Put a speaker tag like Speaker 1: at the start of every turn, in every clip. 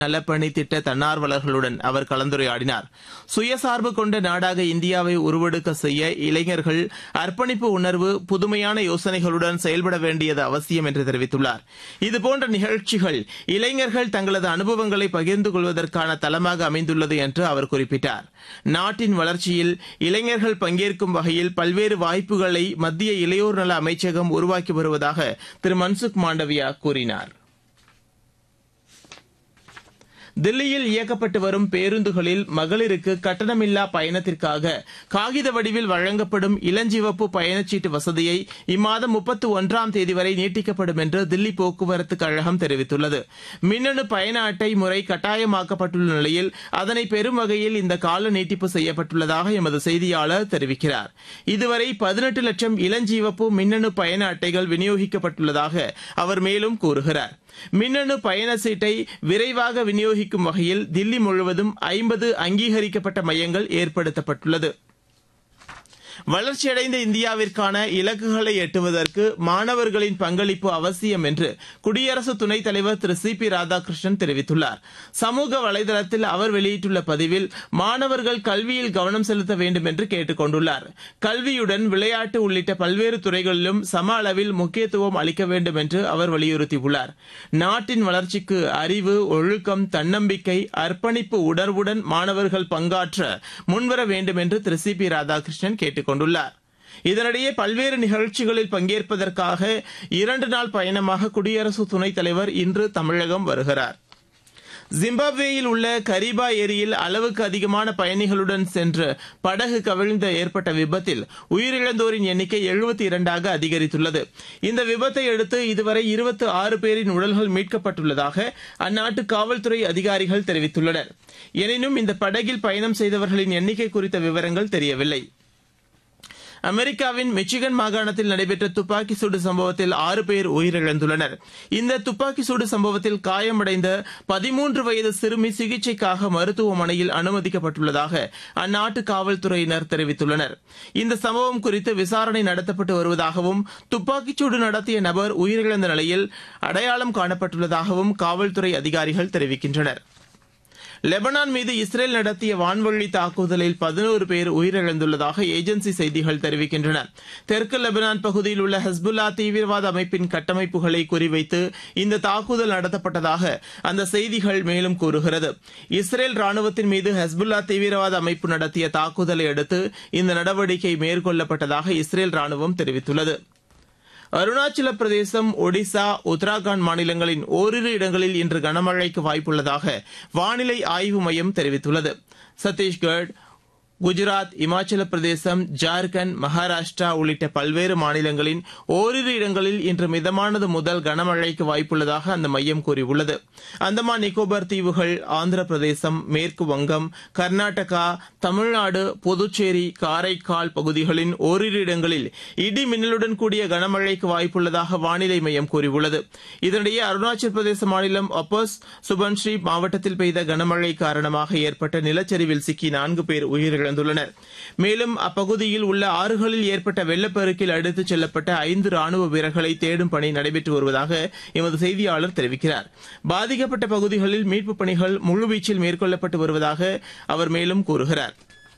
Speaker 1: நலப்பணி திட்ட தன்னார்வலர்களுடன் அவர் கலந்துரையாடினார் சுயசார்பு கொண்ட நாடாக இந்தியாவை உருவெடுக்க செய்ய இளைஞர்கள் அர்ப்பணிப்பு உணர்வு புதுமையான யோசனைகளுடன் செயல்பட வேண்டியது அவசியம் என்று தெரிவித்துள்ளார் இதுபோன்ற நிகழ்ச்சிகள் இளைஞர்கள் தங்களது அனுபவங்களை பகிர்ந்து கொள்வதற்கான தளமாக அமைந்துள்ளது என்று அவர் குறிப்பிட்டார் நாட்டின் வளர்ச்சியில் இளைஞர்கள் பங்கேற்கும் வகையில் பல்வேறு வாய்ப்புகளை மத்திய இளையோர் நல அமைச்சகம் உருவாக்கி வருவதாக திரு மன்சுக் மாண்டவியா கூறினார் தில்லியில் இயக்கப்பட்டு வரும் பேருந்துகளில் மகளிருக்கு கட்டணமில்லா பயணத்திற்காக காகித வடிவில் வழங்கப்படும் இளஞ்சிவப்பு பயணச்சீட்டு வசதியை இம்மாதம் முப்பத்தி ஒன்றாம் தேதி வரை நீட்டிக்கப்படும் என்று தில்லி போக்குவரத்து கழகம் தெரிவித்துள்ளது மின்னணு பயண அட்டை முறை கட்டாயமாக்கப்பட்டுள்ள நிலையில் அதனை பெறும் வகையில் இந்த கால நீட்டிப்பு செய்யப்பட்டுள்ளதாக எமது செய்தியாளர் தெரிவிக்கிறார் இதுவரை பதினெட்டு லட்சம் இளஞ்சிவப்பு மின்னணு பயண அட்டைகள் விநியோகிக்கப்பட்டுள்ளதாக அவர் மேலும் கூறுகிறார் மின்னணு பயண சீட்டை விரைவாக விநியோகிக்கும் வகையில் தில்லி முழுவதும் ஐம்பது அங்கீகரிக்கப்பட்ட மையங்கள் ஏற்படுத்தப்பட்டுள்ளது வளர்ச்சியடைந்த இந்தியாவிற்கான இலக்குகளை எட்டுவதற்கு மாணவர்களின் பங்களிப்பு அவசியம் என்று குடியரசு துணைத் தலைவர் திரு சி பி ராதாகிருஷ்ணன் தெரிவித்துள்ளார் சமூக வலைதளத்தில் அவர் வெளியிட்டுள்ள பதிவில் மாணவர்கள் கல்வியில் கவனம் செலுத்த வேண்டும் என்று கேட்டுக் கொண்டுள்ளார் கல்வியுடன் விளையாட்டு உள்ளிட்ட பல்வேறு துறைகளிலும் சம அளவில் முக்கியத்துவம் அளிக்க வேண்டும் என்று அவர் வலியுறுத்தியுள்ளார் நாட்டின் வளர்ச்சிக்கு அறிவு ஒழுக்கம் தன்னம்பிக்கை அர்ப்பணிப்பு உணர்வுடன் மாணவர்கள் பங்காற்ற முன்வர வேண்டும் என்று திரு சி பி ராதாகிருஷ்ணன் கேட்டுக் கொண்டுள்ளார் இதனிடையே பல்வேறு நிகழ்ச்சிகளில் பங்கேற்பதற்காக இரண்டு நாள் பயணமாக குடியரசு துணைத் தலைவர் இன்று தமிழகம் வருகிறார் ஜிம்பாப்வேயில் உள்ள கரிபா ஏரியில் அளவுக்கு அதிகமான பயணிகளுடன் சென்று படகு கவிழ்ந்த ஏற்பட்ட விபத்தில் உயிரிழந்தோரின் எண்ணிக்கை எழுபத்தி இரண்டாக அதிகரித்துள்ளது இந்த விபத்தை அடுத்து இதுவரை இருபத்தி ஆறு பேரின் உடல்கள் மீட்கப்பட்டுள்ளதாக அந்நாட்டு காவல்துறை அதிகாரிகள் தெரிவித்துள்ளனர் எனினும் இந்த படகில் பயணம் செய்தவர்களின் எண்ணிக்கை குறித்த விவரங்கள் தெரியவில்லை அமெரிக்காவின் மிச்சிகன் மாகாணத்தில் நடைபெற்ற துப்பாக்கி சூடு சம்பவத்தில் ஆறு பேர் உயிரிழந்துள்ளனர் இந்த துப்பாக்கி சூடு சம்பவத்தில் காயமடைந்த பதிமூன்று வயது சிறுமி சிகிச்சைக்காக மருத்துவமனையில் அனுமதிக்கப்பட்டுள்ளதாக அந்நாட்டு காவல்துறையினர் தெரிவித்துள்ளனர் இந்த சம்பவம் குறித்து விசாரணை நடத்தப்பட்டு வருவதாகவும் துப்பாக்கிச்சூடு நடத்திய நபர் உயிரிழந்த நிலையில் அடையாளம் காணப்பட்டுள்ளதாகவும் காவல்துறை அதிகாரிகள் தெரிவிக்கின்றனர் லெபனான் மீது இஸ்ரேல் நடத்திய வான்வழி தாக்குதலில் பதினோரு பேர் உயிரிழந்துள்ளதாக ஏஜென்சி செய்திகள் தெரிவிக்கின்றன தெற்கு லெபனான் பகுதியில் உள்ள ஹஸ்புல்லா தீவிரவாத அமைப்பின் கட்டமைப்புகளை குறிவைத்து இந்த தாக்குதல் நடத்தப்பட்டதாக அந்த செய்திகள் மேலும் கூறுகிறது இஸ்ரேல் ராணுவத்தின் மீது ஹஸ்புல்லா தீவிரவாத அமைப்பு நடத்திய தாக்குதலை அடுத்து இந்த நடவடிக்கை மேற்கொள்ளப்பட்டதாக இஸ்ரேல் ராணுவம் தெரிவித்துள்ளது அருணாச்சல பிரதேசம் ஒடிசா உத்தராகண்ட் மாநிலங்களின் ஓரிரு இடங்களில் இன்று கனமழைக்கு வாய்ப்புள்ளதாக வானிலை ஆய்வு மையம் தெரிவித்துள்ளது சத்தீஸ்கர் குஜராத் இமாச்சல பிரதேசம் ஜார்க்கண்ட் மகாராஷ்டிரா உள்ளிட்ட பல்வேறு மாநிலங்களின் ஓரிரு இடங்களில் இன்று மிதமானது முதல் கனமழைக்கு வாய்ப்புள்ளதாக அந்த மையம் கூறியுள்ளது அந்தமான் நிக்கோபார் தீவுகள் ஆந்திர பிரதேசம் மேற்கு வங்கம் கர்நாடகா தமிழ்நாடு புதுச்சேரி காரைக்கால் பகுதிகளின் ஓரிரு இடங்களில் இடி மின்னலுடன் கூடிய கனமழைக்கு வாய்ப்புள்ளதாக வானிலை மையம் கூறியுள்ளது இதனிடையே அருணாச்சல பிரதேச மாநிலம் அப்போஸ் சுபன்ஸ்ரீ மாவட்டத்தில் பெய்த கனமழை காரணமாக ஏற்பட்ட நிலச்சரிவில் சிக்கி நான்கு பேர் உயிரிழந்தனர் இழந்துள்ளனர் மேலும் அப்பகுதியில் உள்ள ஆறுகளில் ஏற்பட்ட வெள்ளப்பெருக்கில் அடித்துச் செல்லப்பட்ட ஐந்து ராணுவ வீரர்களை தேடும் பணி நடைபெற்று வருவதாக எமது செய்தியாளர் தெரிவிக்கிறார் பாதிக்கப்பட்ட பகுதிகளில் மீட்புப் பணிகள் முழுவீச்சில் மேற்கொள்ளப்பட்டு வருவதாக அவர் மேலும் கூறுகிறார்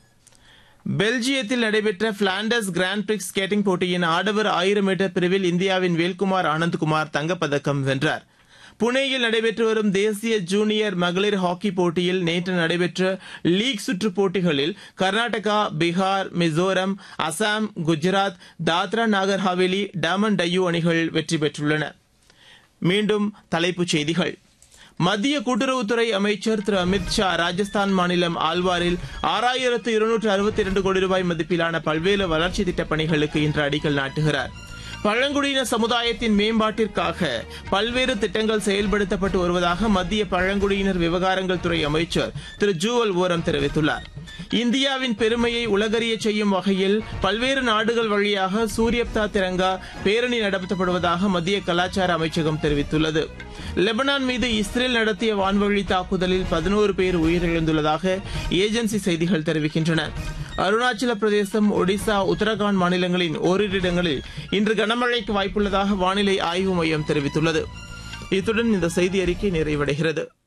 Speaker 1: பெல்ஜியத்தில் நடைபெற்ற பிளாண்டர்ஸ் கிராண்ட் பிரிக்ஸ் ஸ்கேட்டிங் போட்டியின் ஆடவர் ஆயிரம் மீட்டர் பிரிவில் இந்தியாவின் வேல்குமார் ஆனந்த்குமார் தங்கப்பதக்கம் வென்றார் புனேயில் நடைபெற்று வரும் தேசிய ஜூனியர் மகளிர் ஹாக்கி போட்டியில் நேற்று நடைபெற்ற லீக் சுற்று போட்டிகளில் கர்நாடகா பீகார் மிசோரம் அசாம் குஜராத் தாத்ரா நாகர் ஹவேலி டாமன் டையூ அணிகள் வெற்றி பெற்றுள்ளன மீண்டும் தலைப்புச் செய்திகள் மத்திய கூட்டுறவுத்துறை அமைச்சர் திரு அமித் ஷா ராஜஸ்தான் மாநிலம் ஆல்வாரில் ஆறாயிரத்து இருநூற்று அறுபத்தி இரண்டு கோடி ரூபாய் மதிப்பிலான பல்வேறு வளர்ச்சி திட்டப் பணிகளுக்கு இன்று அடிக்கல் நாட்டுகிறார் பழங்குடியின சமுதாயத்தின் மேம்பாட்டிற்காக பல்வேறு திட்டங்கள் செயல்படுத்தப்பட்டு வருவதாக மத்திய பழங்குடியினர் விவகாரங்கள் துறை அமைச்சர் திரு ஜூவல் ஓரம் தெரிவித்துள்ளார் இந்தியாவின் பெருமையை உலகறிய செய்யும் வகையில் பல்வேறு நாடுகள் வழியாக சூரியப்தா திரங்கா பேரணி நடத்தப்படுவதாக மத்திய கலாச்சார அமைச்சகம் தெரிவித்துள்ளது லெபனான் மீது இஸ்ரேல் நடத்திய வான்வழி தாக்குதலில் பதினோரு பேர் உயிரிழந்துள்ளதாக ஏஜென்சி செய்திகள் தெரிவிக்கின்றன அருணாச்சல பிரதேசம் ஒடிசா உத்தரகாண்ட் மாநிலங்களின் ஓரிரு இடங்களில் இன்று கனமழைக்கு வாய்ப்புள்ளதாக வானிலை ஆய்வு மையம் தெரிவித்துள்ளது இத்துடன் இந்த செய்தி அறிக்கை நிறைவடைகிறது